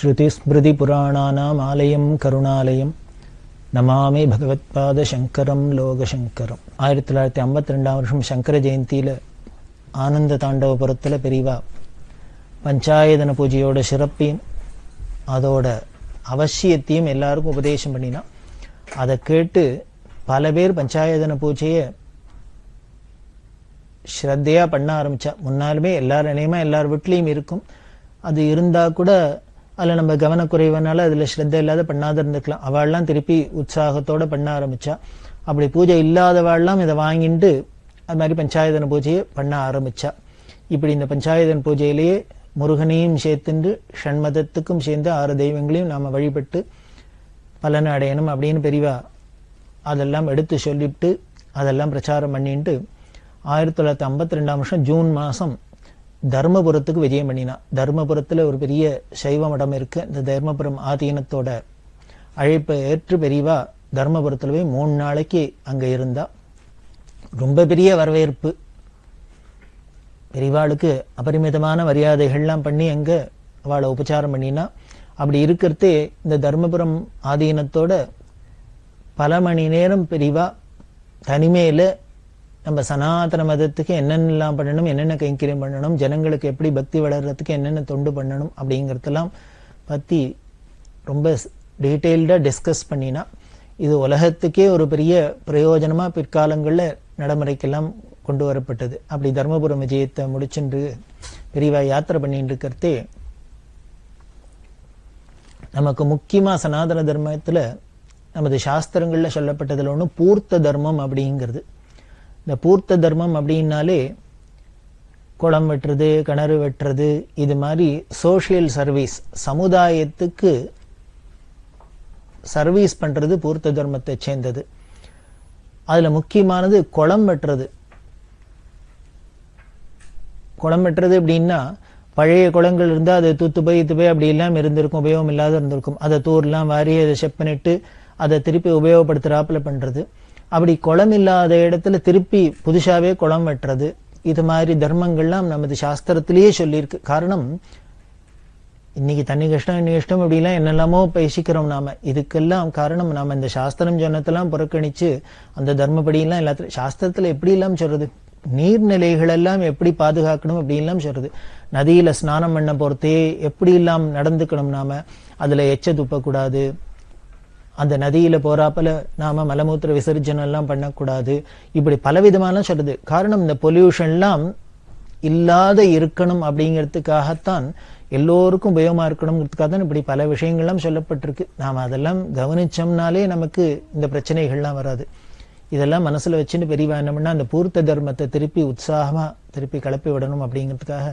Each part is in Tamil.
ஸ்ருதிஸ்மிருதிபுராணானாம் ஆலயம் கருணாலயம் நமாமி பகவத்பாத சங்கரம் லோகசங்கரம் ஆயிரத்தி தொள்ளாயிரத்தி ஐம்பத்தி ரெண்டாம் வருஷம் சங்கர ஜெயந்தியில ஆனந்த தாண்டவபுரத்தில் பெரியவா பஞ்சாயதன பூஜையோட சிறப்பையும் அதோட அவசியத்தையும் எல்லாருக்கும் உபதேசம் பண்ணினா அதை கேட்டு பல பேர் பஞ்சாயதன பூஜையை ஸ்ரத்தையா பண்ண ஆரம்பிச்சா முன்னாலுமே எல்லார் நினைமா எல்லார் வீட்லேயும் இருக்கும் அது இருந்தா கூட அதில் நம்ம கவனக்குறைவனால அதில் ஸ்ரத்த இல்லாத பண்ணாத இருந்துக்கலாம் அவள்லாம் திருப்பி உற்சாகத்தோட பண்ண ஆரம்பிச்சா அப்படி பூஜை இல்லாதவாள்லாம் இதை வாங்கிட்டு அது மாதிரி பஞ்சாயதன பூஜையை பண்ண ஆரம்பிச்சா இப்படி இந்த பஞ்சாயதன பூஜையிலேயே முருகனையும் சேர்த்துண்டு ஷண்மதத்துக்கும் சேர்ந்து ஆறு தெய்வங்களையும் நாம் வழிபட்டு பலனை அடையணும் அப்படின்னு பெரியவா அதெல்லாம் எடுத்து சொல்லிவிட்டு அதெல்லாம் பிரச்சாரம் பண்ணிட்டு ஆயிரத்தி தொள்ளாயிரத்தி ஐம்பத்தி ரெண்டாம் வருஷம் ஜூன் மாதம் தர்மபுரத்துக்கு விஜயம் பண்ணினா தர்மபுரத்தில் ஒரு பெரிய சைவ மடம் இருக்கு இந்த தர்மபுரம் ஆதீனத்தோட அழைப்பை ஏற்று பெரியவா தர்மபுரத்தில் போய் மூணு நாளைக்கு அங்கே இருந்தா ரொம்ப பெரிய வரவேற்பு பெரியவாளுக்கு அபரிமிதமான மரியாதைகள்லாம் பண்ணி அங்கே அவளை உபச்சாரம் பண்ணினா அப்படி இருக்கிறதே இந்த தர்மபுரம் ஆதீனத்தோட பல மணி நேரம் பெரியவா தனிமையில் நம்ம சனாதன மதத்துக்கு என்னென்னலாம் பண்ணணும் என்னென்ன கைங்கரியம் பண்ணணும் ஜனங்களுக்கு எப்படி பக்தி வளர்றதுக்கு என்னென்ன தொண்டு பண்ணணும் அப்படிங்கிறதெல்லாம் பற்றி ரொம்ப டீட்டெயில்டாக டிஸ்கஸ் பண்ணினா இது உலகத்துக்கே ஒரு பெரிய பிரயோஜனமாக பிற்காலங்களில் நடைமுறைக்கெல்லாம் கொண்டு வரப்பட்டது அப்படி தர்மபுரம் விஜயத்தை முடிச்சுட்டு பெரியவா யாத்திரை பண்ணிட்டு இருக்கிறதே நமக்கு முக்கியமாக சனாதன தர்மத்தில் நமது சாஸ்திரங்களில் சொல்லப்பட்டதில் ஒன்று பூர்த்த தர்மம் அப்படிங்கிறது இந்த பூர்த்த தர்மம் அப்படின்னாலே குளம் வெட்டுறது கிணறு வெட்டுறது இது மாதிரி சோஷியல் சர்வீஸ் சமுதாயத்துக்கு சர்வீஸ் பண்றது பூர்த்த தர்மத்தை சேர்ந்தது அதுல முக்கியமானது குளம் வெட்டுறது குளம் வெட்டுறது அப்படின்னா பழைய குளங்கள் இருந்தால் அது தூத்து போய் இது போய் அப்படி எல்லாம் இருந்திருக்கும் உபயோகம் இல்லாத இருந்திருக்கும் அதை தூர்லாம் வாரி அதை செப்பனிட்டு அதை திருப்பி உபயோகப்படுத்துறாப்புல பண்றது அப்படி குளம் இல்லாத இடத்துல திருப்பி புதுசாவே குளம் வெட்டுறது இது மாதிரி தர்மங்கள்லாம் நமது சாஸ்திரத்திலேயே சொல்லியிருக்கு காரணம் இன்னைக்கு தண்ணி கஷ்டம் இன்னைக்கு கஷ்டம் இப்படிலாம் என்னெல்லாமோ பேசிக்கிறோம் நாம இதுக்கெல்லாம் காரணம் நாம இந்த சாஸ்திரம் சொன்னதெல்லாம் புறக்கணிச்சு அந்த தர்மப்படியெல்லாம் எல்லாத்துலையும் சாஸ்திரத்துல எப்படி எல்லாம் சொல்றது நீர்நிலைகள் எல்லாம் எப்படி பாதுகாக்கணும் அப்படின்லாம் சொல்றது நதியில ஸ்நானம் பண்ண போறதே எப்படி எல்லாம் நடந்துக்கணும் நாம அதுல எச்ச துப்பக்கூடாது அந்த நதியில போறாப்பல நாம மலமூத்திர விசர்ஜனம் எல்லாம் பண்ணக்கூடாது இப்படி பலவிதமான சொல்றது காரணம் இந்த பொல்யூஷன்லாம் இல்லாத இருக்கணும் அப்படிங்கிறதுக்காகத்தான் எல்லோருக்கும் உபயோகமா இருக்கணுங்கிறதுக்காக தான் இப்படி பல விஷயங்கள்லாம் சொல்லப்பட்டிருக்கு நாம அதெல்லாம் கவனிச்சோம்னாலே நமக்கு இந்த பிரச்சனைகள்லாம் வராது இதெல்லாம் மனசுல வச்சுட்டு பெரியவா என்ன பண்ணா அந்த பூர்த்த தர்மத்தை திருப்பி உற்சாகமா திருப்பி கிளப்பி விடணும் அப்படிங்கிறதுக்காக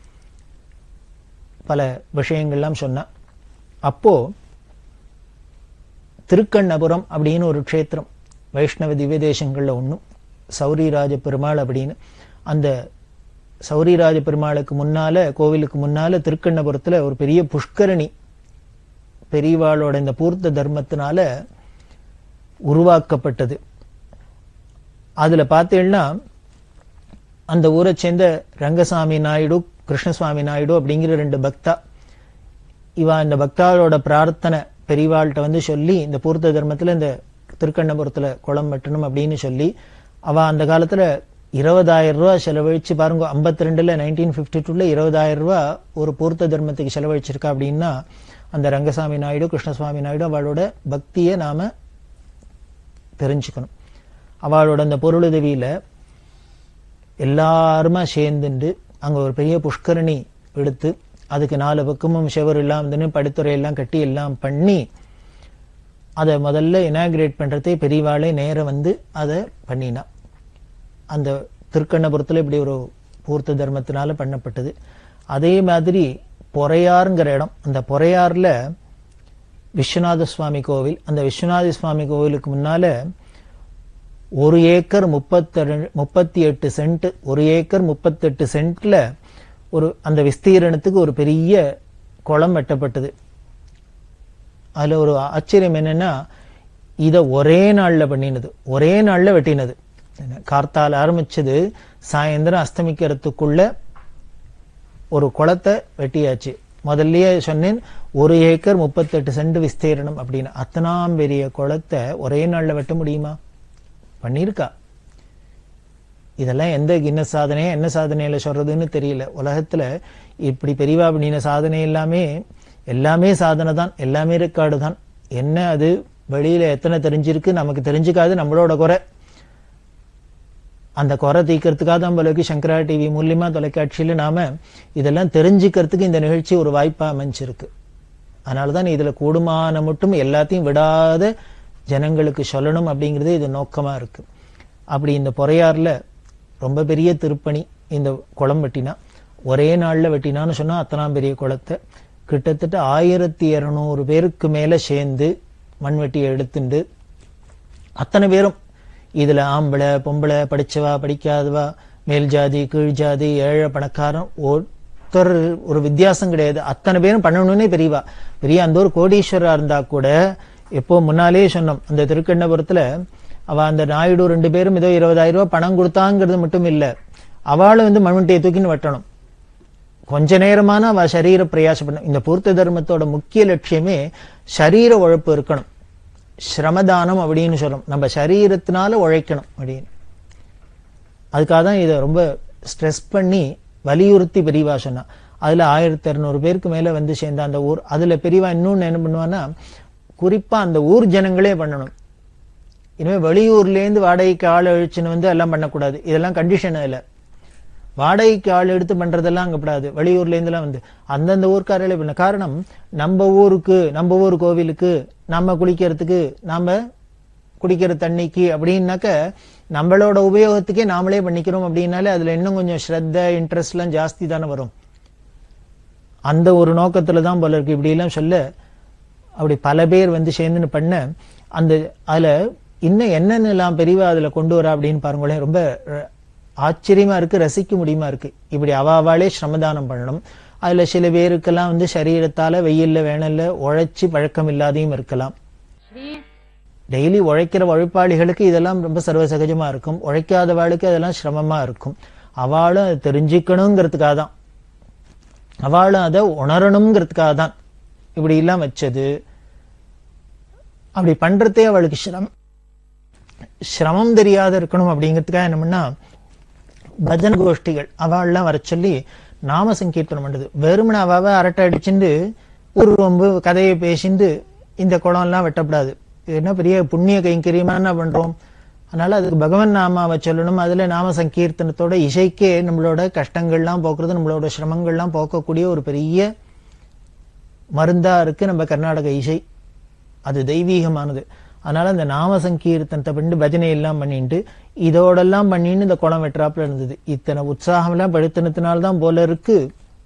பல விஷயங்கள்லாம் சொன்னா அப்போ திருக்கண்ணபுரம் அப்படின்னு ஒரு க்ஷேத்திரம் வைஷ்ணவ திவ்ய தேசங்கள்ல ஒன்றும் சௌரிராஜ பெருமாள் அப்படின்னு அந்த சௌரிராஜ பெருமாளுக்கு முன்னால கோவிலுக்கு முன்னால திருக்கண்ணபுரத்துல ஒரு பெரிய புஷ்கரணி பெரியவாளோட இந்த பூர்த்த தர்மத்தினால உருவாக்கப்பட்டது அதுல பார்த்தீங்கன்னா அந்த ஊரை சேர்ந்த ரங்கசாமி நாயுடு கிருஷ்ணசுவாமி நாயுடு அப்படிங்கிற ரெண்டு பக்தா இவா இந்த பக்தாளோட பிரார்த்தனை பெரியவாள்கிட்ட வந்து சொல்லி இந்த பூர்த்த தர்மத்துல இந்த திருக்கண்ணபுரத்துல குளம் வெட்டணும் அப்படின்னு சொல்லி அவ அந்த காலத்துல இருபதாயிரம் ரூபாய் செலவழிச்சு பாருங்க ஐம்பத்தி ரெண்டுல நைன்டீன் பிப்டி டூல இருபதாயிரம் ரூபாய் ஒரு பூர்த்த தர்மத்துக்கு செலவழிச்சிருக்கா அப்படின்னா அந்த ரங்கசாமி நாயுடு கிருஷ்ணசுவாமி நாயுடு அவளோட பக்தியை நாம தெரிஞ்சுக்கணும் அவளோட அந்த பொருளுதவியில எல்லாருமா சேர்ந்துண்டு அங்க ஒரு பெரிய புஷ்கரணி எடுத்து அதுக்கு நாலு பக்கமும் ஷெவர் எல்லாம் வந்து படித்துறை எல்லாம் கட்டி எல்லாம் பண்ணி அதை முதல்ல இனாகிரேட் பண்றதே பெரியவாளே நேரம் வந்து அதை பண்ணினா அந்த திருக்கண்ணபுரத்துல இப்படி ஒரு பூர்த்த தர்மத்தினால பண்ணப்பட்டது அதே மாதிரி பொறையாருங்கிற இடம் அந்த பொறையாறுல விஸ்வநாத சுவாமி கோவில் அந்த விஸ்வநாத சுவாமி கோவிலுக்கு முன்னால ஒரு ஏக்கர் முப்பத்தி முப்பத்தி எட்டு சென்ட் ஒரு ஏக்கர் முப்பத்தெட்டு சென்ட்ல ஒரு அந்த விஸ்தீரணத்துக்கு ஒரு பெரிய குளம் வெட்டப்பட்டது அதுல ஒரு ஆச்சரியம் என்னன்னா இத ஒரே நாள்ல பண்ணினது ஒரே நாள்ல வெட்டினது கார்த்தால ஆரம்பிச்சது சாயந்தரம் அஸ்தமிக்கிறதுக்குள்ள ஒரு குளத்தை வெட்டியாச்சு முதல்லயே சொன்னேன் ஒரு ஏக்கர் முப்பத்தெட்டு சென்ட் விஸ்தீரணம் அப்படின்னு அத்தனாம் பெரிய குளத்தை ஒரே நாள்ல வெட்ட முடியுமா பண்ணியிருக்கா இதெல்லாம் எந்த கின்ன சாதனையா என்ன சாதனையில சொல்றதுன்னு தெரியல உலகத்துல இப்படி பெரியவா அப்படின்ன சாதனை எல்லாமே எல்லாமே சாதனை தான் எல்லாமே ரெக்கார்டு தான் என்ன அது வெளியில எத்தனை தெரிஞ்சிருக்கு நமக்கு தெரிஞ்சுக்காது நம்மளோட குறை அந்த குறை தீக்கிறதுக்காக தான் போலக்கு சங்கரா டிவி மூலியமா தொலைக்காட்சியில நாம இதெல்லாம் தெரிஞ்சுக்கிறதுக்கு இந்த நிகழ்ச்சி ஒரு வாய்ப்பா அமைஞ்சிருக்கு அதனாலதான் இதுல கூடுமான மட்டும் எல்லாத்தையும் விடாத ஜனங்களுக்கு சொல்லணும் அப்படிங்கிறது இது நோக்கமா இருக்கு அப்படி இந்த பொறையாறுல ரொம்ப பெரிய திருப்பணி இந்த குளம் வெட்டினா ஒரே நாள்ல வெட்டினான்னு சொன்னா அத்தனாம் பெரிய குளத்தை கிட்டத்தட்ட ஆயிரத்தி இருநூறு பேருக்கு மேல சேர்ந்து மண்வெட்டியை எடுத்துண்டு அத்தனை பேரும் இதுல ஆம்பளை பொம்பளை படிச்சவா படிக்காதவா மேல் ஜாதி கீழ் ஜாதி ஏழை பணக்காரன் ஒருத்தர் ஒரு வித்தியாசம் கிடையாது அத்தனை பேரும் பண்ணணும்னே பெரியவா பெரிய அந்த ஒரு கோடீஸ்வரா இருந்தா கூட எப்போ முன்னாலே சொன்னோம் அந்த திருக்கண்ணபுரத்துல அவ அந்த நாயுடு ரெண்டு பேரும் ஏதோ இருபதாயிரம் ரூபாய் பணம் கொடுத்தாங்கிறது மட்டும் இல்ல அவளும் வந்து மண்வெட்டியை தூக்கின்னு வெட்டணும் கொஞ்ச நேரமான அவ சரீர பிரயாசம் பண்ண இந்த பூர்த்த தர்மத்தோட முக்கிய லட்சியமே சரீர உழைப்பு இருக்கணும் சிரமதானம் அப்படின்னு சொல்லும் நம்ம சரீரத்தினால உழைக்கணும் அப்படின்னு அதுக்காக தான் இதை ரொம்ப ஸ்ட்ரெஸ் பண்ணி வலியுறுத்தி பெரியவா சொன்னா அதுல ஆயிரத்தி இருநூறு பேருக்கு மேல வந்து சேர்ந்த அந்த ஊர் அதுல பெரியவா இன்னொன்னு என்ன பண்ணுவான்னா குறிப்பா அந்த ஊர் ஜனங்களே பண்ணணும் இனிமே வெளியூர்ல இருந்து வாடகைக்கு ஆள் அழிச்சுன்னு வந்து எல்லாம் பண்ணக்கூடாது இதெல்லாம் கண்டிஷன் இல்ல வாடகைக்கு ஆள் எடுத்து பண்றதெல்லாம் அங்கப்படாது வெளியூர்ல இருந்துலாம் வந்து அந்தந்த ஊர்க்காரர்களே பண்ண காரணம் நம்ம ஊருக்கு நம்ம ஊர் கோவிலுக்கு நம்ம குளிக்கிறதுக்கு நாம குடிக்கிற தண்ணிக்கு அப்படின்னாக்க நம்மளோட உபயோகத்துக்கே நாமளே பண்ணிக்கிறோம் அப்படின்னாலே அதுல இன்னும் கொஞ்சம் ஸ்ரத்த இன்ட்ரெஸ்ட் எல்லாம் ஜாஸ்தி தானே வரும் அந்த ஒரு நோக்கத்துல தான் போல இருக்கு இப்படி எல்லாம் சொல்ல அப்படி பல பேர் வந்து சேர்ந்துன்னு பண்ண அந்த அதுல இன்னும் என்னென்னலாம் பெரியவா அதுல கொண்டு வரா அப்படின்னு பாருங்களேன் ரொம்ப அஹ், ஆச்சரியமா இருக்கு ரசிக்க முடியுமா இருக்கு இப்படி அவ அவாளே சிரமதானம் பண்ணணும் அதுல சில பேருக்கெல்லாம் வந்து சரீரத்தால வெயில்ல வேணல்ல உழைச்சு பழக்கம் இல்லாதையும் இருக்கலாம் டெய்லி உழைக்கிற உழைப்பாளிகளுக்கு இதெல்லாம் ரொம்ப சர்வசகஜமா இருக்கும் உழைக்காதவாளுக்கு அதெல்லாம் சிரமமா இருக்கும் அவளும் அதை தெரிஞ்சுக்கணுங்கிறதுக்காக தான் அவளும் அதை உணரணுங்கிறதுக்காக தான் இப்படி எல்லாம் வச்சது அப்படி பண்றதே அவளுக்கு சிரமம் சிரமம் தெரியாத இருக்கணும் அப்படிங்கிறதுக்காக என்ன பண்ணா பஜன கோஷ்டிகள் அவள்லாம் வர சொல்லி நாம சங்கீர்த்தனம் பண்றது வெறுமனை அவாவ அரட்டை அடிச்சுண்டு ஒரு ரொம்ப கதையை பேசிண்டு இந்த குளம் எல்லாம் வெட்டப்படாது இது என்ன பெரிய புண்ணிய கைங்கரியமா என்ன பண்றோம் அதனால அதுக்கு பகவன் நாமாவை சொல்லணும் அதுல நாம சங்கீர்த்தனத்தோட இசைக்கே நம்மளோட கஷ்டங்கள்லாம் போக்குறது நம்மளோட சிரமங்கள்லாம் போக்கக்கூடிய ஒரு பெரிய மருந்தா இருக்கு நம்ம கர்நாடக இசை அது தெய்வீகமானது அதனால அந்த நாம சங்கீர்த்தனத்தை பண்ணி பஜனை எல்லாம் பண்ணிட்டு இதோடெல்லாம் பண்ணின்னு இந்த குளம் வெட்டுறாப்புல இருந்தது இத்தனை உற்சாகம் எல்லாம் படுத்தினத்தினால்தான் போல இருக்கு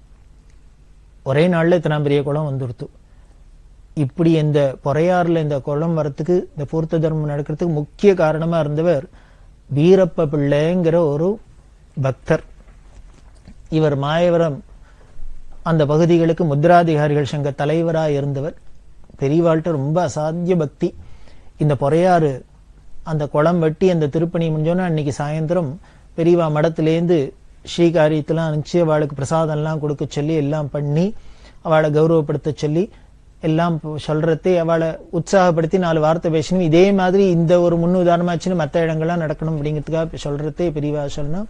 ஒரே நாள்ல இத்தனை பெரிய குளம் வந்துடுத்து இப்படி இந்த பொறையாறுல இந்த குளம் வரத்துக்கு இந்த பூர்த்த தர்மம் நடக்கிறதுக்கு முக்கிய காரணமா இருந்தவர் வீரப்ப பிள்ளைங்கிற ஒரு பக்தர் இவர் மாயவரம் அந்த பகுதிகளுக்கு முத்ராதிகாரிகள் சங்க தலைவராக இருந்தவர் பெரியவாள்கிட்ட ரொம்ப அசாத்திய பக்தி இந்த பொறையாறு அந்த குளம் வெட்டி அந்த திருப்பணி முடிஞ்சோன்னா அன்னைக்கு சாயந்தரம் பெரியவா மடத்திலேருந்து ஸ்ரீகாரியத்தெல்லாம் அனுப்பிச்சு அவளுக்கு பிரசாதம்லாம் கொடுக்க சொல்லி எல்லாம் பண்ணி அவளை கௌரவப்படுத்த சொல்லி எல்லாம் சொல்றதே அவளை உற்சாகப்படுத்தி நாலு வார்த்தை பேசணும் இதே மாதிரி இந்த ஒரு முன் உதாரணமாச்சுன்னு மற்ற இடங்கள்லாம் நடக்கணும் அப்படிங்கிறதுக்காக சொல்றதே பெரியவா சொல்லணும்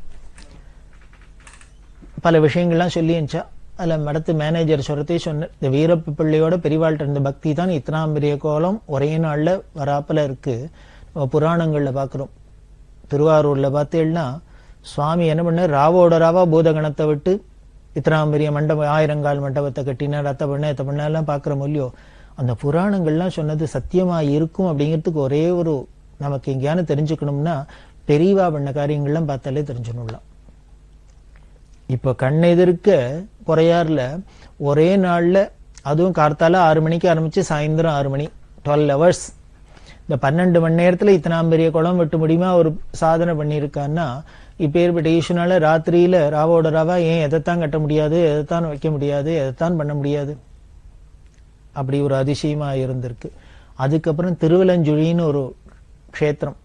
பல விஷயங்கள்லாம் சொல்லி இருந்துச்சா அதுல மடத்து மேனேஜர் சொல்றதே சொன்ன இந்த வீரப்ப பிள்ளையோட பெரியவாள்கிட்ட இருந்த பக்தி தான் இத்தனாம் பெரிய கோலம் ஒரே நாள்ல வராப்புல இருக்கு நம்ம புராணங்கள்ல பாக்குறோம் திருவாரூர்ல பார்த்தேன்னா சுவாமி என்ன பண்ண ராவோட ராவா பூதகணத்தை விட்டு இத்தனாம் பெரிய மண்டபம் ஆயிரங்கால் மண்டபத்தை கட்டினா ரத்த பண்ண எத்த பண்ண எல்லாம் பாக்குறோம் இல்லையோ அந்த புராணங்கள்லாம் சொன்னது சத்தியமா இருக்கும் அப்படிங்கிறதுக்கு ஒரே ஒரு நமக்கு எங்கேயானு தெரிஞ்சுக்கணும்னா பெரியவா பண்ண காரியங்கள்லாம் பார்த்தாலே தெரிஞ்சுக்கணும்லாம் இப்ப கண் எதிர்க்க பொறையாறுல ஒரே நாள்ல அதுவும் கார்த்தால ஆறு மணிக்கு ஆரம்பிச்சு சாயந்தரம் ஆறு மணி டுவெல் ஹவர்ஸ் இந்த பன்னெண்டு மணி நேரத்துல இத்தனாம் பெரிய குளம் வெட்ட முடியுமா ஒரு சாதனை பண்ணியிருக்கான்னா இப்பேற்பட்ட ஈஸ்வனால ராத்திரியில ராவோட ராவா ஏன் எதைத்தான் கட்ட முடியாது எதைத்தான் வைக்க முடியாது எதைத்தான் பண்ண முடியாது அப்படி ஒரு அதிசயமா இருந்திருக்கு அதுக்கப்புறம் திருவலஞ்சுழின்னு ஒரு க்ஷேத்திரம்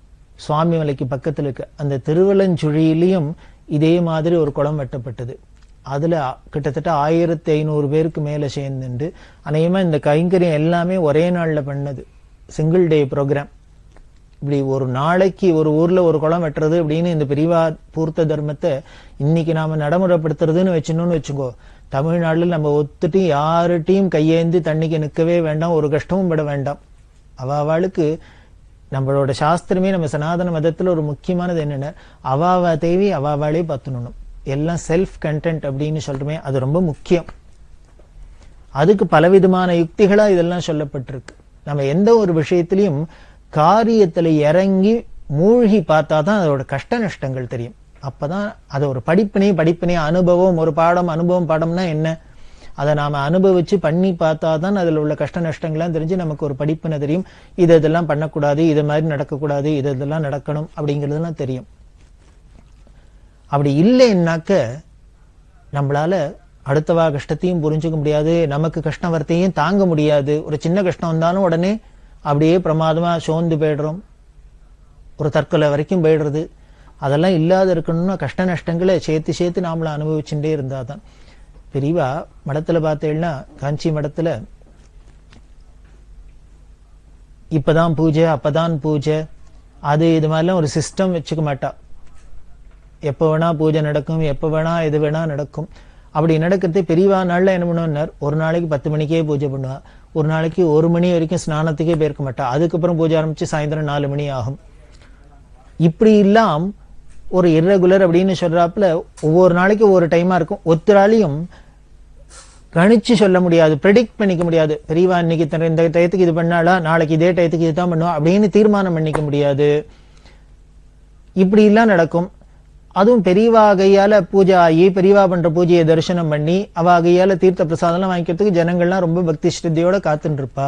சுவாமி மலைக்கு பக்கத்துல இருக்கு அந்த திருவலஞ்சுழியிலையும் இதே மாதிரி ஒரு குளம் வெட்டப்பட்டது அதுல கிட்டத்தட்ட ஆயிரத்தி ஐநூறு பேருக்கு மேல சேர்ந்துண்டு அநேகமா இந்த கைங்கரியம் எல்லாமே ஒரே நாள்ல பண்ணது சிங்கிள் டே ப்ரோக்ராம் இப்படி ஒரு நாளைக்கு ஒரு ஊர்ல ஒரு குளம் வெட்டுறது அப்படின்னு இந்த பிரிவா பூர்த்த தர்மத்தை இன்னைக்கு நாம நடைமுறைப்படுத்துறதுன்னு வச்சுனோம்னு வச்சுக்கோ தமிழ்நாடுல நம்ம ஒத்துட்டு யாருட்டையும் கையேந்தி தண்ணிக்கு நிக்கவே வேண்டாம் ஒரு கஷ்டமும் பட வேண்டாம் அவ அவளுக்கு நம்மளோட சாஸ்திரமே நம்ம சனாதன மதத்துல ஒரு முக்கியமானது என்னன்னா அவாவா தேவி அவாவாளே பார்த்துடணும் எல்லாம் செல்ஃப் கண்டென்ட் அப்படின்னு சொல்றோமே அது ரொம்ப முக்கியம் அதுக்கு பலவிதமான யுக்திகளா இதெல்லாம் சொல்லப்பட்டிருக்கு நம்ம எந்த ஒரு விஷயத்திலையும் காரியத்துல இறங்கி மூழ்கி பார்த்தா தான் அதோட கஷ்ட நஷ்டங்கள் தெரியும் அப்பதான் அது ஒரு படிப்பினை படிப்பினை அனுபவம் ஒரு பாடம் அனுபவம் பாடம்னா என்ன அதை நாம அனுபவிச்சு பண்ணி பார்த்தா தான் அதுல உள்ள கஷ்ட நஷ்டங்கள்லாம் தெரிஞ்சு நமக்கு ஒரு படிப்பினை தெரியும் இது இதெல்லாம் பண்ணக்கூடாது இது மாதிரி நடக்கக்கூடாது இது இதெல்லாம் நடக்கணும் அப்படிங்கிறதுலாம் தெரியும் அப்படி இல்லைன்னாக்க நம்மளால அடுத்தவா கஷ்டத்தையும் புரிஞ்சுக்க முடியாது நமக்கு கஷ்டம் வரத்தையும் தாங்க முடியாது ஒரு சின்ன கஷ்டம் வந்தாலும் உடனே அப்படியே பிரமாதமா சோர்ந்து போயிடுறோம் ஒரு தற்கொலை வரைக்கும் போயிடுறது அதெல்லாம் இல்லாத இருக்கணும்னா கஷ்ட நஷ்டங்களை சேர்த்து சேர்த்து நாமள அனுபவிச்சுட்டே இருந்தாதான் பெரியவா மடத்துல பார்த்தேன்னா காஞ்சி மடத்துல இப்பதான் பூஜை அப்பதான் பூஜை அது இது மாதிரிலாம் ஒரு சிஸ்டம் வச்சுக்க மாட்டா எப்போ வேணா பூஜை நடக்கும் எப்போ வேணா எது வேணா நடக்கும் அப்படி நடக்கிறது பெரியவா நாள்ல என்ன பண்ணுவார் ஒரு நாளைக்கு பத்து மணிக்கே பூஜை பண்ணுவா ஒரு நாளைக்கு ஒரு மணி வரைக்கும் ஸ்நானத்துக்கே போயிருக்க மாட்டா அதுக்கப்புறம் பூஜை ஆரம்பிச்சு சாயந்தரம் நாலு மணி ஆகும் இப்படி இல்லாம் ஒரு இர்ரெகுலர் அப்படின்னு சொல்றாப்புல ஒவ்வொரு நாளைக்கு ஒவ்வொரு டைமா இருக்கும் ஒத்துராலையும் கணிச்சு சொல்ல முடியாது ப்ரெடிக்ட் பண்ணிக்க முடியாது பெரியவா இன்னைக்கு இத்தனை- இந்த டயத்துக்கு இது பண்ணாளா நாளைக்கு இதே டயத்துக்கு இதுதான் பண்ணுவா அப்படின்னு தீர்மானம் பண்ணிக்க முடியாது இப்படி எல்லாம் நடக்கும் அதுவும் பெரியவா கையால பூஜை ஆகி பெரியவா பண்ற பூஜையை தரிசனம் பண்ணி அவ கையால தீர்த்த பிரசாதம்லாம் வாங்கிக்கிறதுக்கு ஜனங்கள்லாம் ரொம்ப பக்தி ஸ்ரத்தையோட காத்துட்டு இருப்பா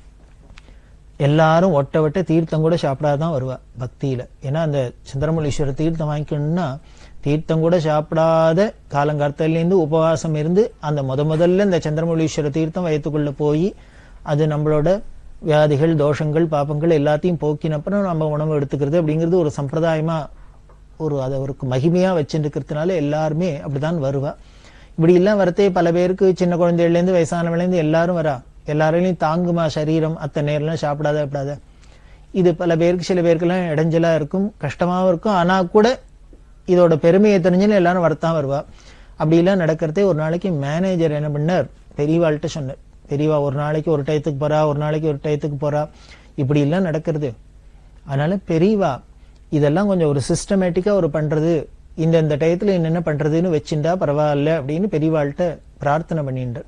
எல்லாரும் ஒட்ட ஒட்ட தீர்த்தம் கூட சாப்பிடாதான் வருவா பக்தியில ஏன்னா அந்த சுந்தரமல்லீஸ்வரர் தீர்த்தம் வாங்கிக்கணும்னா தீர்த்தம் கூட சாப்பிடாத காலங்காலத்திலேருந்து உபவாசம் இருந்து அந்த முத முதல்ல இந்த சந்திரமௌலீஸ்வர தீர்த்தம் வயிற்றுக்குள்ள போய் அது நம்மளோட வியாதிகள் தோஷங்கள் பாபங்கள் எல்லாத்தையும் போக்கினப்புறம் நம்ம உணவு எடுத்துக்கிறது அப்படிங்கிறது ஒரு சம்பிரதாயமா ஒரு அதை ஒரு மகிமையா வச்சுருக்கிறதுனால எல்லாருமே அப்படிதான் வருவா இப்படி எல்லாம் வரத்தே பல பேருக்கு சின்ன குழந்தைகள்லேருந்து வயசானவங்கலேருந்து எல்லாரும் வரா எல்லாரையும் தாங்குமா சரீரம் அத்தனை நேரம்லாம் சாப்பிடாத விடாத இது பல பேருக்கு சில பேருக்கெல்லாம் இடைஞ்சலா இருக்கும் கஷ்டமாவும் இருக்கும் ஆனா கூட இதோட பெருமையை தெரிஞ்சுன்னு எல்லாரும் வரத்தான் வருவா அப்படிலாம் நடக்கிறதே ஒரு நாளைக்கு மேனேஜர் என்ன பண்ணார் பெரியவாள்கிட்ட சொன்னார் பெரியவா ஒரு நாளைக்கு ஒரு டயத்துக்கு போறா ஒரு நாளைக்கு ஒரு டயத்துக்கு போறா இப்படி எல்லாம் நடக்கிறது அதனால பெரியவா இதெல்லாம் கொஞ்சம் ஒரு சிஸ்டமேட்டிக்கா ஒரு பண்றது இந்த இந்த டயத்துல என்னென்ன பண்றதுன்னு வச்சுட்டா பரவாயில்ல அப்படின்னு பெரியவாள்கிட்ட பிரார்த்தனை பண்ணிட்டார்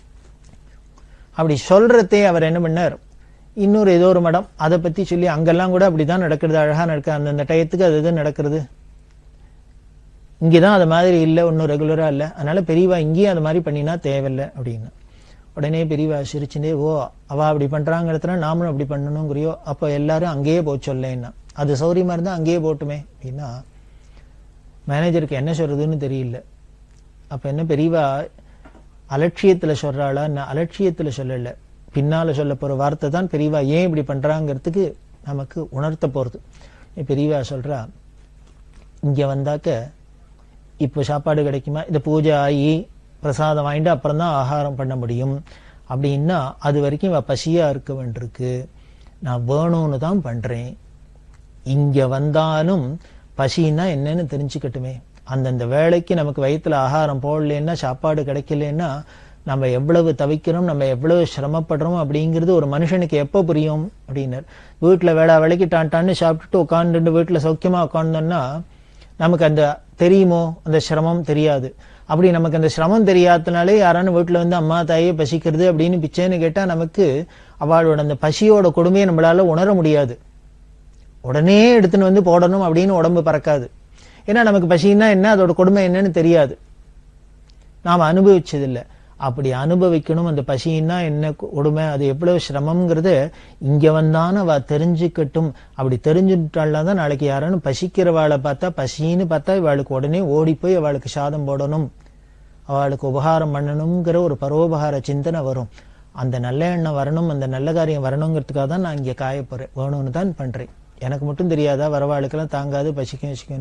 அப்படி சொல்றதே அவர் என்ன பண்ணார் இன்னொரு ஏதோ ஒரு மடம் அதை பத்தி சொல்லி அங்கெல்லாம் கூட அப்படிதான் நடக்கிறது அழகா நடக்க அந்தந்த டயத்துக்கு அது இது நடக்கிறது இங்கதான் அது மாதிரி இல்லை ஒன்றும் ரெகுலரா இல்லை அதனால பெரியவா இங்கேயும் அது மாதிரி பண்ணினா தேவையில்லை அப்படின்னு உடனே பெரியவா சிரிச்சுட்டே ஓ அவ அப்படி பண்றாங்கிறதுனா நாமளும் அப்படி பண்ணணுங்கிறியோ அப்போ எல்லாரும் அங்கேயே போக சொல்லேன்னா அது சௌரியமா இருந்தா அங்கேயே போட்டுமே அப்படின்னா மேனேஜருக்கு என்ன சொல்றதுன்னு தெரியல அப்ப என்ன பெரியவா அலட்சியத்துல சொல்றாளா நான் அலட்சியத்துல சொல்லல பின்னால சொல்ல போற வார்த்தை தான் பெரியவா ஏன் இப்படி பண்றாங்கிறதுக்கு நமக்கு உணர்த்த போறது பெரியவா சொல்றா இங்க வந்தாக்க இப்போ சாப்பாடு கிடைக்குமா இந்த பூஜை ஆகி பிரசாதம் வாங்கிட்டு அப்புறம் தான் ஆகாரம் பண்ண முடியும் அப்படின்னா அது வரைக்கும் இவ பசியா இருக்க வேண்டியிருக்கு நான் வேணும்னு தான் பண்றேன் இங்க வந்தாலும் பசின்னா என்னன்னு தெரிஞ்சுக்கட்டுமே அந்தந்த வேலைக்கு நமக்கு வயித்துல ஆகாரம் போடலன்னா சாப்பாடு கிடைக்கலன்னா நம்ம எவ்வளவு தவிக்கிறோம் நம்ம எவ்வளவு சிரமப்படுறோம் அப்படிங்கிறது ஒரு மனுஷனுக்கு எப்போ புரியும் அப்படின்னார் வீட்டுல வேளா வேலைக்கு டான் டான்னு சாப்பிட்டுட்டு உட்காந்துட்டு வீட்டுல சௌக்கியமா உட்காந்தோம்னா நமக்கு அந்த தெரியுமோ அந்த சிரமம் தெரியாது அப்படி நமக்கு அந்த சிரமம் தெரியாதனாலே யாரான வீட்டுல வந்து அம்மா தாயே பசிக்கிறது அப்படின்னு பிச்சைன்னு கேட்டா நமக்கு அவளோட அந்த பசியோட கொடுமையை நம்மளால உணர முடியாது உடனே எடுத்துன்னு வந்து போடணும் அப்படின்னு உடம்பு பறக்காது ஏன்னா நமக்கு பசின்னா என்ன அதோட கொடுமை என்னன்னு தெரியாது நாம் அனுபவிச்சதில்லை அப்படி அனுபவிக்கணும் அந்த பசின்னா என்ன கொடுமை அது எவ்வளவு சிரமம்ங்கிறத இங்க வந்தான அவ தெரிஞ்சுக்கட்டும் அப்படி தெரிஞ்சுட்டாள்னா தான் நாளைக்கு யாரானும் பசிக்கிறவாளை பார்த்தா பசின்னு பார்த்தா இவாளுக்கு உடனே ஓடி போய் அவளுக்கு சாதம் போடணும் அவளுக்கு உபகாரம் பண்ணணுங்கிற ஒரு பரோபகார சிந்தனை வரும் அந்த நல்ல எண்ணம் வரணும் அந்த நல்ல காரியம் வரணுங்கிறதுக்காக தான் நான் இங்க காய போறேன் வேணும்னு தான் பண்றேன் எனக்கு மட்டும் தெரியாதா வரவாளுக்கெல்லாம் தாங்காது பசிக்கும் வசிக்கும்னு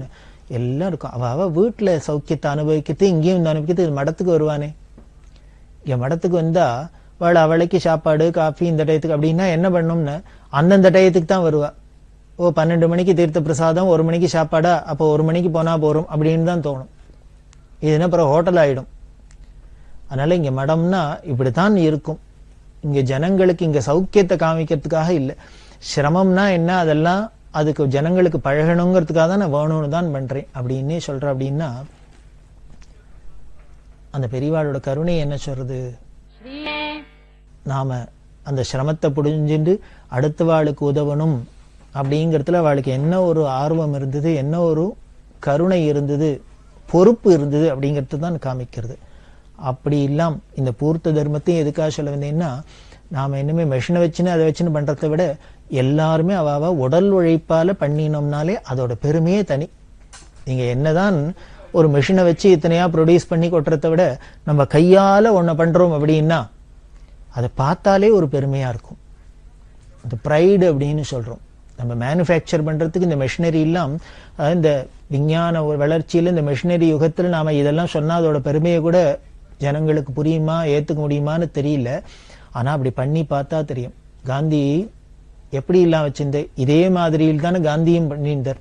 எல்லாம் இருக்கும் அவ அவ வீட்டுல சௌக்கியத்தை அனுபவிக்கிறது இங்கேயும் இந்த அனுபவிக்கிறது மடத்துக்கு வருவானே என் மடத்துக்கு வந்தா அவள் அவளைக்கு சாப்பாடு காஃபி இந்த டயத்துக்கு அப்படின்னா என்ன பண்ணும்னு அந்தந்த டயத்துக்கு தான் வருவா ஓ பன்னெண்டு மணிக்கு தீர்த்த பிரசாதம் ஒரு மணிக்கு சாப்பாடா அப்போ ஒரு மணிக்கு போனா போறோம் அப்படின்னு தான் தோணும் இதுன்னா அப்புறம் ஹோட்டல் ஆயிடும் அதனால இங்க மடம்னா இப்படித்தான் இருக்கும் இங்க ஜனங்களுக்கு இங்க சௌக்கியத்தை காமிக்கிறதுக்காக இல்லை சிரமம்னா என்ன அதெல்லாம் அதுக்கு ஜனங்களுக்கு பழகணுங்கிறதுக்காக தான் நான் வேணும்னு தான் பண்றேன் அப்படின்னே சொல்றேன் அப்படின்னா அந்த பெரியவாளோட கருணை என்ன சொல்றது நாம அந்த சிரமத்தை புடிஞ்சுட்டு அடுத்த வாளுக்கு உதவணும் அப்படிங்கிறதுல அவளுக்கு என்ன ஒரு ஆர்வம் இருந்தது என்ன ஒரு கருணை இருந்தது பொறுப்பு இருந்தது அப்படிங்கிறது தான் காமிக்கிறது அப்படி இல்லாம் இந்த பூர்த்த தர்மத்தையும் எதுக்காக சொல்ல வந்தேன்னா நாம இனிமே மெஷினை வச்சுன்னு அதை வச்சுன்னு பண்றதை விட எல்லாருமே அவ அவ உடல் உழைப்பால பண்ணினோம்னாலே அதோட பெருமையே தனி நீங்க என்னதான் ஒரு மெஷினை வச்சு இத்தனையா ப்ரொடியூஸ் பண்ணி கொட்டுறதை விட நம்ம கையால ஒன்ன பண்றோம் அப்படின்னா அதை பார்த்தாலே ஒரு பெருமையா இருக்கும் இந்த ப்ரைடு அப்படின்னு சொல்றோம் நம்ம மேனுஃபேக்சர் பண்றதுக்கு இந்த மெஷினரி எல்லாம் அதாவது இந்த விஞ்ஞான ஒரு வளர்ச்சியில இந்த மெஷினரி யுகத்துல நாம இதெல்லாம் சொன்னா அதோட பெருமையை கூட ஜனங்களுக்கு புரியுமா ஏத்துக்க முடியுமான்னு தெரியல ஆனா அப்படி பண்ணி பார்த்தா தெரியும் காந்தி எப்படி எல்லாம் வச்சிருந்த இதே மாதிரியில் தானே காந்தியும் பண்ணியிருந்தார்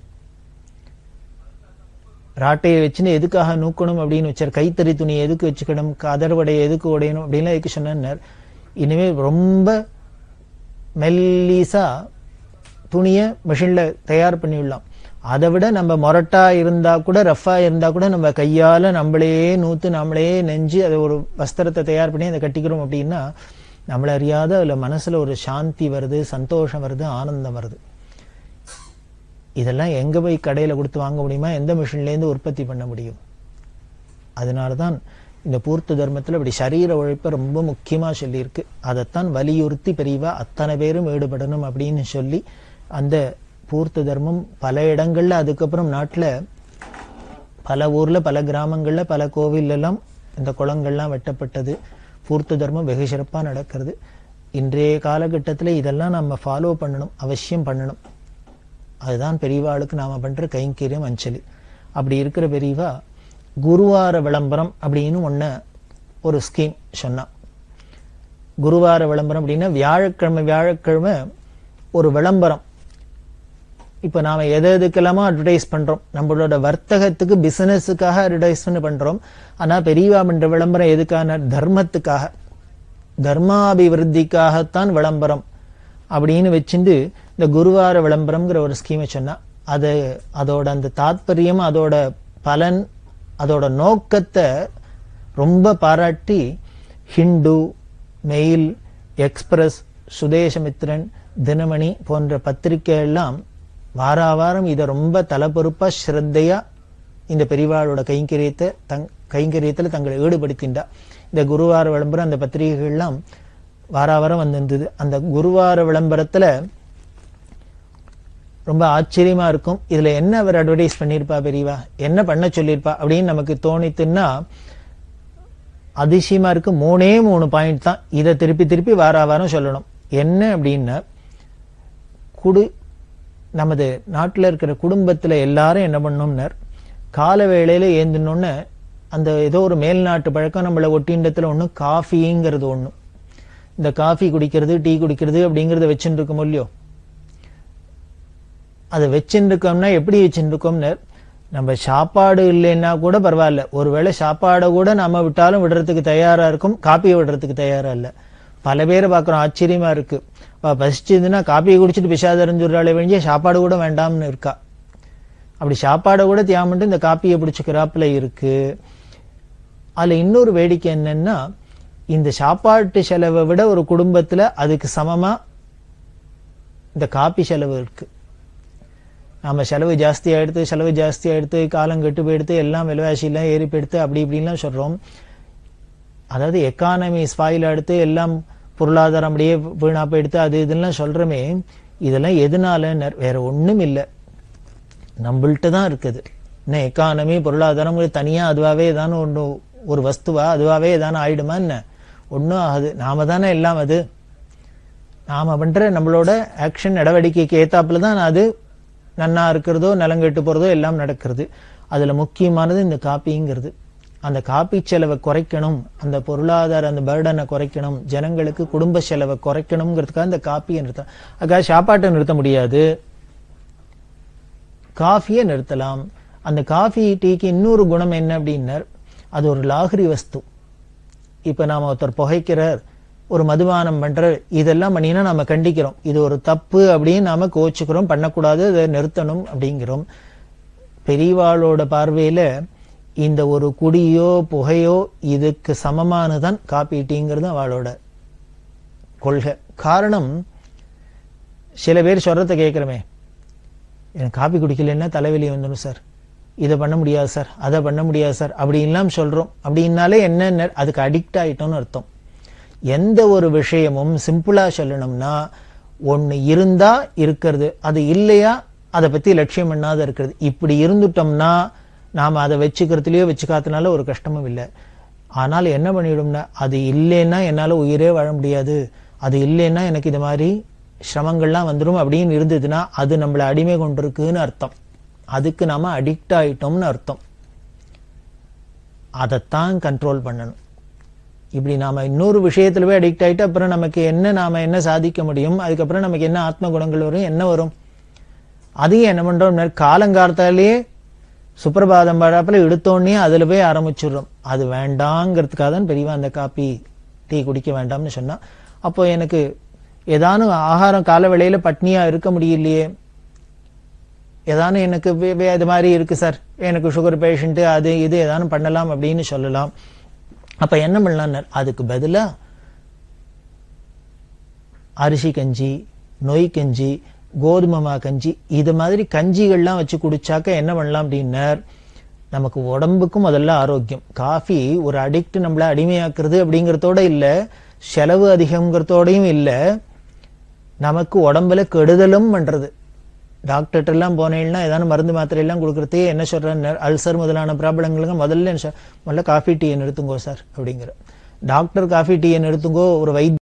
ராட்டையை வச்சுன்னு எதுக்காக நூக்கணும் அப்படின்னு வச்சார் கைத்தறி துணி எதுக்கு வச்சுக்கணும் கதர்வடையை எதுக்கு உடையணும் அப்படின்லாம் எதுக்கு சொன்னார் இனிமே ரொம்ப மெல்லிசா துணியை மிஷின்ல தயார் பண்ணிவிடலாம் அதை விட நம்ம மொரட்டா இருந்தா கூட ரஃபா இருந்தா கூட நம்ம கையால நம்மளே நூத்து நம்மளே நெஞ்சு அதை ஒரு வஸ்திரத்தை தயார் பண்ணி அதை கட்டிக்கிறோம் அப்படின்னா நம்மள அறியாத அதுல மனசுல ஒரு சாந்தி வருது சந்தோஷம் வருது ஆனந்தம் வருது இதெல்லாம் எங்க போய் கடையில கொடுத்து வாங்க முடியுமா எந்த மிஷின்ல இருந்து உற்பத்தி பண்ண முடியும் அதனாலதான் இந்த பூர்த்த தர்மத்துல இப்படி சரீர உழைப்பை ரொம்ப முக்கியமா சொல்லியிருக்கு அதைத்தான் வலியுறுத்தி பெரியவா அத்தனை பேரும் ஈடுபடணும் அப்படின்னு சொல்லி அந்த பூர்த்த தர்மம் பல இடங்கள்ல அதுக்கப்புறம் நாட்டுல பல ஊர்ல பல கிராமங்கள்ல பல கோவில் எல்லாம் இந்த குளங்கள்லாம் வெட்டப்பட்டது பூர்த்த தர்மம் வெகு சிறப்பா நடக்கிறது இன்றைய காலகட்டத்துல இதெல்லாம் நம்ம ஃபாலோ பண்ணணும் அவசியம் பண்ணணும் அதுதான் பெரியவாளுக்கு நாம பண்ற கைங்கரியம் அஞ்சலி அப்படி இருக்கிற பெரியவா குருவார விளம்பரம் அப்படின்னு ஒண்ணு ஒரு ஸ்கீம் சொன்னா குருவார விளம்பரம் அப்படின்னா வியாழக்கிழமை வியாழக்கிழமை ஒரு விளம்பரம் இப்ப நாம எது எதுக்கெல்லாமோ அட்வர்டைஸ் பண்றோம் நம்மளோட வர்த்தகத்துக்கு பிசினஸுக்காக அட்வர்டைஸ்மெண்ட் பண்றோம் ஆனா பெரியவா பண்ற விளம்பரம் எதுக்கான தர்மத்துக்காக தர்மாபிவிருத்திக்காகத்தான் விளம்பரம் அப்படின்னு வச்சுட்டு இந்த குருவார விளம்பரம்ங்கிற ஒரு ஸ்கீமை சொன்னா அது அதோட அந்த தாத்பரியம் அதோட பலன் அதோட நோக்கத்தை ரொம்ப பாராட்டி Hindu Mail Express Swadesamitran Dinamani போன்ற பத்திரிகை எல்லாம் வாரா வாரம் இதை ரொம்ப தலப்பொறுப்பா ஸ்ரத்தையா இந்த பெரியவாளோட கைங்கரியத்தை தங் கைங்கரியத்துல தங்களை ஈடுபடுத்தின்றா இந்த குருவார விளம்பரம் அந்த பத்திரிகைகள்லாம் வாரா வாரம் வந்திருந்தது அந்த குருவார விளம்பரத்துல ரொம்ப ஆச்சரியமா இருக்கும் இதுல என்ன அவர் அட்வர்டைஸ் பண்ணியிருப்பா பெரியவா என்ன பண்ண சொல்லியிருப்பா அப்படின்னு நமக்கு தோணித்துன்னா அதிசயமா இருக்கு மூணே மூணு பாயிண்ட் தான் இதை திருப்பி திருப்பி வார வாரம் சொல்லணும் என்ன அப்படின்னா குடு நமது நாட்டில் இருக்கிற குடும்பத்துல எல்லாரும் என்ன பண்ணோம்னர் கால வேளையில ஏந்தினோன்னு அந்த ஏதோ ஒரு மேல்நாட்டு பழக்கம் நம்மள ஒட்டிண்டத்துல ஒண்ணு காஃபிங்கிறது ஒண்ணு இந்த காஃபி குடிக்கிறது டீ குடிக்கிறது அப்படிங்கறத வச்சுட்டு இருக்கோம் இல்லையோ அதை வச்சுட்டு இருக்கோம்னா எப்படி வச்சுட்டு இருக்கோம்னு நம்ம சாப்பாடு இல்லைன்னா கூட பரவாயில்ல ஒருவேளை சாப்பாடை கூட நம்ம விட்டாலும் விடுறதுக்கு தயாரா இருக்கும் காப்பியை விடுறதுக்கு தயாரா இல்ல பல பேரை பார்க்குறோம் ஆச்சரியமா இருக்கு அவ பசிச்சதுன்னா காப்பியை குடிச்சிட்டு பிசாதறிஞ்சுறாளே வேண்டிய சாப்பாடு கூட வேண்டாம்னு இருக்கா அப்படி சாப்பாடை கூட தியாமட்டு இந்த காப்பியை பிடிச்சுக்கிறாப்புல இருக்கு அதுல இன்னொரு வேடிக்கை என்னன்னா இந்த சாப்பாட்டு செலவை விட ஒரு குடும்பத்துல அதுக்கு சமமா இந்த காப்பி செலவு இருக்கு நாம செலவு ஜாஸ்தி ஆயிடுத்து செலவு ஜாஸ்தி ஆயிடுத்து காலம் கெட்டு போயிடுத்து எல்லாம் விலைவாசி எல்லாம் ஏறி போயிடுத்து அப்படி இப்படின்லாம் சொல்றோம் அதாவது எக்கானமி ஸ்பாயில் எடுத்து எல்லாம் பொருளாதாரம் அப்படியே வீணா போயிடுத்து அது இதெல்லாம் சொல்றோமே இதெல்லாம் எதனால வேற ஒண்ணும் இல்லை நம்மள்ட்ட தான் இருக்குது என்ன எக்கானமி பொருளாதாரம் தனியா அதுவாவே ஏதான ஒன்று ஒரு வஸ்துவா அதுவாவே ஏதான ஆயிடுமா என்ன ஒன்றும் ஆகுது நாம தானே எல்லாம் அது நாம பண்ற நம்மளோட ஆக்ஷன் நடவடிக்கைக்கு ஏத்தாப்புல தான் அது நன்னா இருக்கிறதோ நலங்கெட்டு போறதோ எல்லாம் நடக்கிறது அதுல முக்கியமானது இந்த காப்பிங்கிறது அந்த காப்பி செலவை குறைக்கணும் அந்த பொருளாதார அந்த பேர்டனை குறைக்கணும் ஜனங்களுக்கு குடும்ப செலவை குறைக்கணுங்கிறதுக்காக இந்த காப்பியை நிறுத்த அதுக்காக சாப்பாட்டை நிறுத்த முடியாது காஃபியை நிறுத்தலாம் அந்த காஃபி டீக்கு இன்னொரு குணம் என்ன அப்படின்னர் அது ஒரு லாகிரி வஸ்து இப்ப நாம ஒருத்தர் புகைக்கிறார் ஒரு மதுபானம் பண்றார் இதெல்லாம் பண்ணினா நாம கண்டிக்கிறோம் இது ஒரு தப்பு அப்படின்னு நாம கோச்சுக்கிறோம் பண்ணக்கூடாது அதை நிறுத்தணும் அப்படிங்கிறோம் பெரியவாளோட பார்வையில இந்த ஒரு குடியோ புகையோ இதுக்கு சமமானதான் காப்பி டீங்கிறது அவளோட கொள்கை காரணம் சில பேர் சொல்றத கேட்கிறோமே எனக்கு காப்பி குடிக்கலன்னா தலைவலி வந்துடும் சார் இதை பண்ண முடியாது சார் அதை பண்ண முடியாது சார் அப்படின்லாம் சொல்றோம் அப்படின்னாலே என்ன அதுக்கு அடிக்ட் ஆயிட்டோம்னு அர்த்தம் எந்த ஒரு விஷயமும் சிம்பிளா சொல்லணும்னா ஒன்னு இருந்தா இருக்கிறது அது இல்லையா அதை பத்தி லட்சியம் பண்ணாத இருக்கிறது இப்படி இருந்துட்டோம்னா நாம அதை வச்சுக்கிறதுலயோ வச்சுக்காதனால ஒரு கஷ்டமும் இல்லை ஆனால் என்ன பண்ணிடும்னா அது இல்லைன்னா என்னால உயிரே வாழ முடியாது அது இல்லைன்னா எனக்கு இது மாதிரி சிரமங்கள்லாம் வந்துடும் அப்படின்னு இருந்ததுன்னா அது நம்மளை அடிமை கொண்டிருக்குன்னு அர்த்தம் அதுக்கு நாம அடிக்ட் ஆயிட்டோம்னு அர்த்தம் அதைத்தான் கண்ட்ரோல் பண்ணணும் இப்படி நாம இன்னொரு விஷயத்துல போய் அடிக்ட் ஆயிட்டு அப்புறம் நமக்கு என்ன நாம என்ன சாதிக்க முடியும் அதுக்கப்புறம் நமக்கு என்ன ஆத்ம குணங்கள் வரும் என்ன வரும் அதையும் என்ன பண்றோம் காலங்காலத்தாலேயே சுப்பிரபாதம் பாடாப்புல எடுத்தோடனே அதுல போய் ஆரம்பிச்சிடுறோம் அது வேண்டாங்கிறதுக்காக தான் பெரியவா அந்த காப்பி டீ குடிக்க வேண்டாம்னு சொன்னா அப்போ எனக்கு ஏதானும் ஆகாரம் கால வேளையில பட்னியா இருக்க முடியலையே ஏதானும் எனக்கு வே- வே- இது மாதிரி இருக்கு சார் எனக்கு சுகர் பேஷண்ட் அது இது ஏதானும் பண்ணலாம் அப்படின்னு சொல்லலாம் அப்ப என்ன பண்ணலாம் அதுக்கு பதிலா அரிசி கஞ்சி நொய் கஞ்சி கோதுமை மா கஞ்சி இது மாதிரி கஞ்சிகள்லாம் வச்சு குடிச்சாக்க என்ன பண்ணலாம் அப்படின்னர் நமக்கு உடம்புக்கும் முதல்ல ஆரோக்கியம் காஃபி ஒரு அடிக்ட் நம்மள அடிமையாக்குறது அப்படிங்கறதோட இல்ல செலவு அதிகம்ங்கிறதோடையும் இல்ல நமக்கு உடம்புல கெடுதலும் பண்றது டாக்டர்கிட்ட எல்லாம் போனீங்கன்னா ஏதாவது மருந்து மாத்திரை எல்லாம் கொடுக்கறதே என்ன சொல்றேன் அல்சர் முதலான ப்ராப்ளங்களுக்கு முதல்ல என்ன சொல்~ முதல்ல காஃபி டீயை நிறுத்துங்கோ சார் அப்படிங்கிற டாக்டர் காஃபி டீயை நிறுத்துங்கோ ஒரு வைத்திய